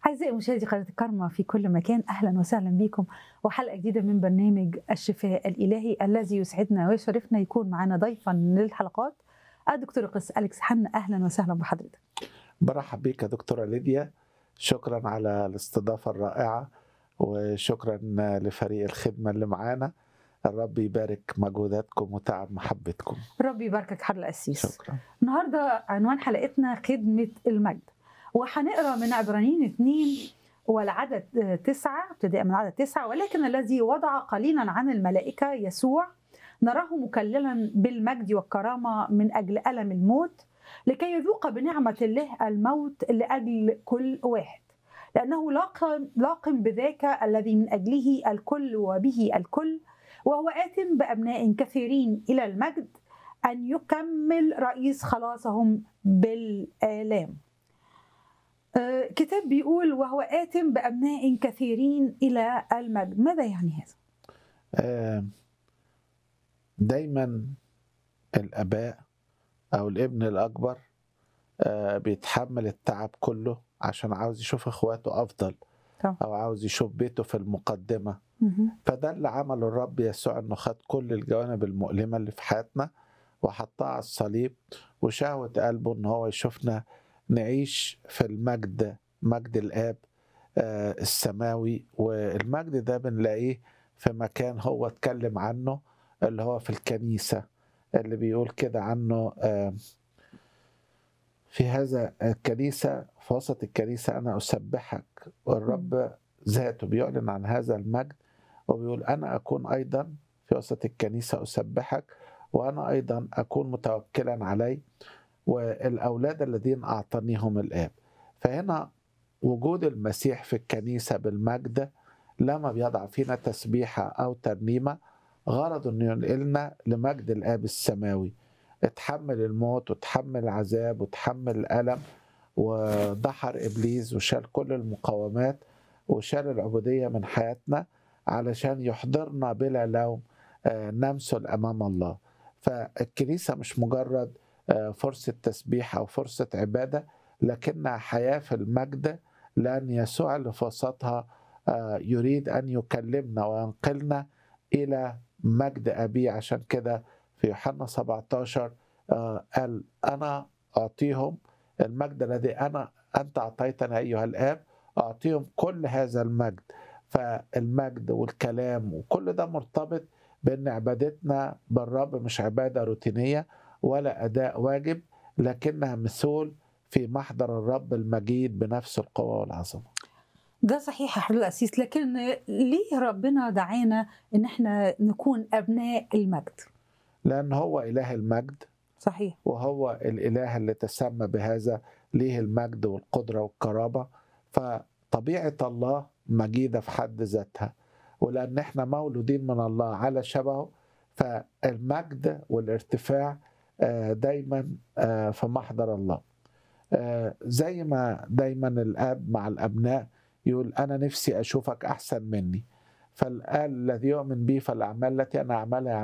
أعزائي مشاهدي قناة الكرمة في كل مكان أهلا وسهلا بكم وحلقة جديدة من برنامج الشفاء الإلهي الذي يسعدنا ويشرفنا يكون معنا ضيفا للحلقات الدكتور قس أليكس حن أهلا وسهلا بحضرتك برحب بيك يا دكتورة ليديا شكرا على الاستضافة الرائعة وشكرا لفريق الخدمة اللي معانا الرب يبارك مجهوداتكم وتعب محبتكم ربي يباركك حر القسيس شكرا النهاردة عنوان حلقتنا خدمة المجد وهنقرا من عبرانيين اثنين والعدد تسعة ابتداء من عدد تسعة ولكن الذي وضع قليلا عن الملائكة يسوع نراه مكللا بالمجد والكرامة من أجل ألم الموت لكي يذوق بنعمة الله الموت لأجل كل واحد لأنه لاقم لاقم بذاك الذي من أجله الكل وبه الكل وهو آت بأبناء كثيرين إلى المجد أن يكمل رئيس خلاصهم بالآلام آه، كتاب بيقول وهو آت بأبناء كثيرين إلى المجد ماذا يعني هذا؟ آه، دايما الآباء أو الابن الأكبر آه، بيتحمل التعب كله عشان عاوز يشوف إخواته أفضل طبعا. أو عاوز يشوف بيته في المقدمة فده اللي عمله الرب يسوع انه خد كل الجوانب المؤلمه اللي في حياتنا وحطها على الصليب وشهوه قلبه ان هو يشوفنا نعيش في المجد مجد الاب آه، السماوي والمجد ده بنلاقيه في مكان هو اتكلم عنه اللي هو في الكنيسه اللي بيقول كده عنه آه، في هذا الكنيسه في وسط الكنيسه انا اسبحك والرب ذاته بيعلن عن هذا المجد وبيقول أنا أكون أيضا في وسط الكنيسة أسبحك وأنا أيضا أكون متوكلا علي والأولاد الذين أعطانيهم الآب فهنا وجود المسيح في الكنيسة بالمجد لما بيضع فينا تسبيحة أو ترنيمة غرض أنه ينقلنا لمجد الآب السماوي اتحمل الموت وتحمل العذاب وتحمل الألم ودحر إبليس وشال كل المقاومات وشال العبودية من حياتنا علشان يحضرنا بلا لوم آه، نمثل أمام الله فالكنيسة مش مجرد آه، فرصة تسبيح أو فرصة عبادة لكنها حياة في المجد لأن يسوع اللي في وسطها آه، يريد أن يكلمنا وينقلنا إلى مجد أبيه عشان كده في يوحنا 17 آه، قال أنا أعطيهم المجد الذي أنا أنت أعطيتني أيها الآب أعطيهم كل هذا المجد فالمجد والكلام وكل ده مرتبط بأن عبادتنا بالرب مش عبادة روتينية ولا أداء واجب لكنها مثول في محضر الرب المجيد بنفس القوة والعظمة ده صحيح يا حضرتك القسيس لكن ليه ربنا دعانا ان احنا نكون ابناء المجد لأن هو إله المجد صحيح وهو الإله اللي تسمى بهذا ليه المجد والقدرة والكرامة فطبيعة الله مجيدة في حد ذاتها ولأن احنا مولودين من الله على شبهه فالمجد والارتفاع آه، دايما آه، في محضر الله آه، زي ما دايما الأب مع الأبناء يقول أنا نفسي أشوفك أحسن مني فالآل الذي يؤمن بي فالأعمال التي أنا أعملها